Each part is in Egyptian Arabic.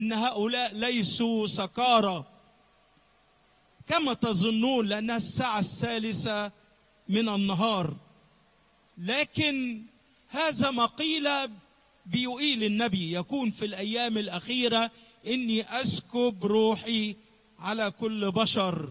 ان هؤلاء ليسوا سكارى كما تظنون لانها الساعه الثالثه من النهار لكن هذا ما قيل بيقيل النبي يكون في الايام الاخيره اني اسكب روحي على كل بشر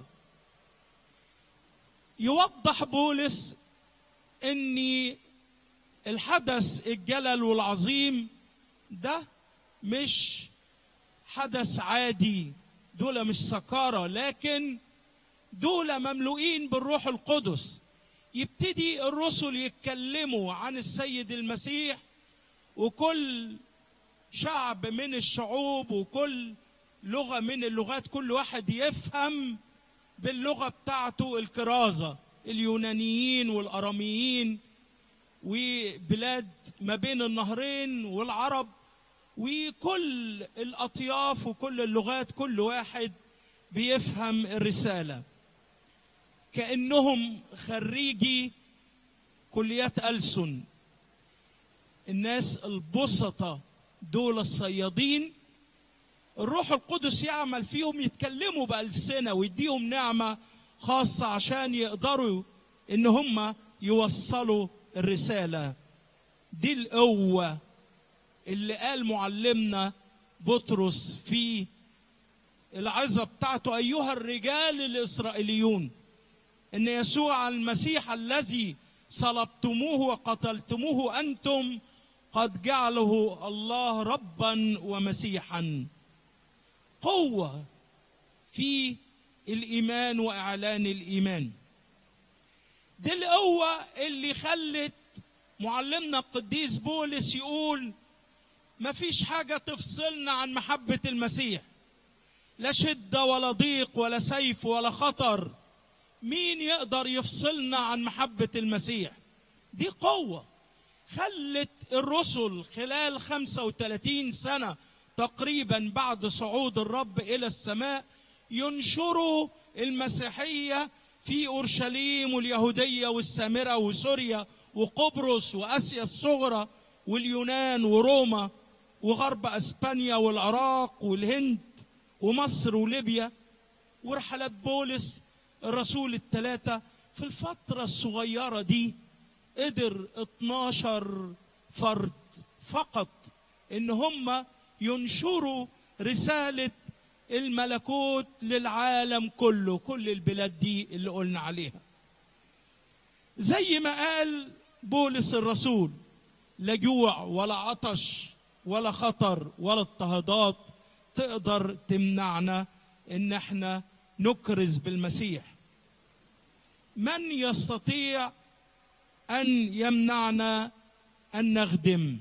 يوضح بولس ان الحدث الجلل والعظيم ده مش حدث عادي دول مش سكارى لكن دول مملوئين بالروح القدس يبتدي الرسل يتكلموا عن السيد المسيح وكل شعب من الشعوب وكل لغه من اللغات كل واحد يفهم باللغه بتاعته الكرازه اليونانيين والاراميين وبلاد ما بين النهرين والعرب وكل الاطياف وكل اللغات كل واحد بيفهم الرساله كانهم خريجي كليات ألسن الناس البسطة دول الصيادين الروح القدس يعمل فيهم يتكلموا بألسنة ويديهم نعمة خاصة عشان يقدروا إن هم يوصلوا الرسالة دي القوة اللي قال معلمنا بطرس في العظة بتاعته أيها الرجال الإسرائيليون ان يسوع المسيح الذي صلبتموه وقتلتموه انتم قد جعله الله ربا ومسيحا قوه في الايمان واعلان الايمان دي القوه اللي خلت معلمنا القديس بولس يقول ما فيش حاجه تفصلنا عن محبه المسيح لا شده ولا ضيق ولا سيف ولا خطر مين يقدر يفصلنا عن محبة المسيح دي قوة خلت الرسل خلال 35 سنة تقريبا بعد صعود الرب إلى السماء ينشروا المسيحية في أورشليم واليهودية والسامرة وسوريا وقبرص وآسيا الصغرى واليونان وروما وغرب أسبانيا والعراق والهند ومصر وليبيا ورحلات بولس الرسول الثلاثة في الفترة الصغيرة دي قدر 12 فرد فقط ان هم ينشروا رسالة الملكوت للعالم كله كل البلاد دي اللي قلنا عليها زي ما قال بولس الرسول لا جوع ولا عطش ولا خطر ولا اضطهادات تقدر تمنعنا ان احنا نكرز بالمسيح من يستطيع ان يمنعنا ان نخدم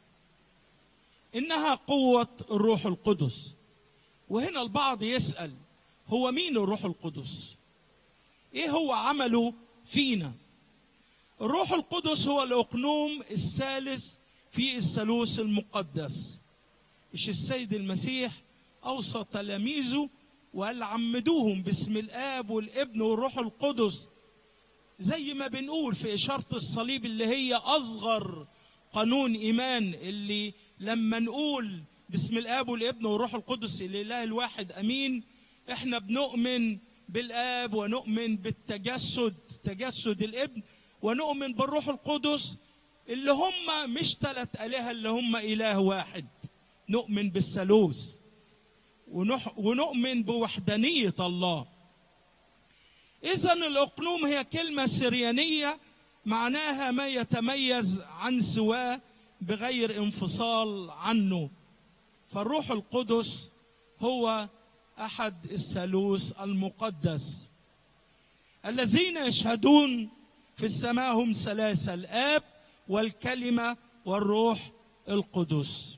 انها قوه الروح القدس وهنا البعض يسال هو مين الروح القدس ايه هو عمله فينا الروح القدس هو الاقنوم الثالث في الثالوث المقدس مش السيد المسيح اوصى تلاميذه وقال عمدوهم باسم الاب والابن والروح القدس زي ما بنقول في اشاره الصليب اللي هي اصغر قانون ايمان اللي لما نقول باسم الاب والابن والروح القدس الاله الواحد امين احنا بنؤمن بالاب ونؤمن بالتجسد تجسد الابن ونؤمن بالروح القدس اللي هم مش ثلاث الهه اللي هم اله واحد نؤمن بالثالوث ونح ونؤمن بوحدانيه الله اذا الاقنوم هي كلمه سريانيه معناها ما يتميز عن سواه بغير انفصال عنه فالروح القدس هو احد الثالوث المقدس الذين يشهدون في السماء هم ثلاثه الاب والكلمه والروح القدس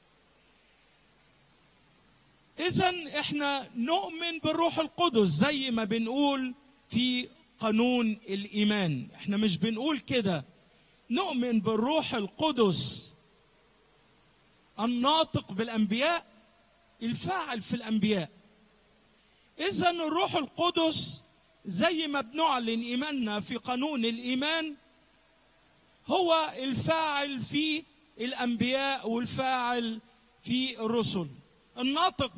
اذا احنا نؤمن بالروح القدس زي ما بنقول في قانون الايمان احنا مش بنقول كده نؤمن بالروح القدس الناطق بالانبياء الفاعل في الانبياء اذا الروح القدس زي ما بنعلن ايماننا في قانون الايمان هو الفاعل في الانبياء والفاعل في الرسل الناطق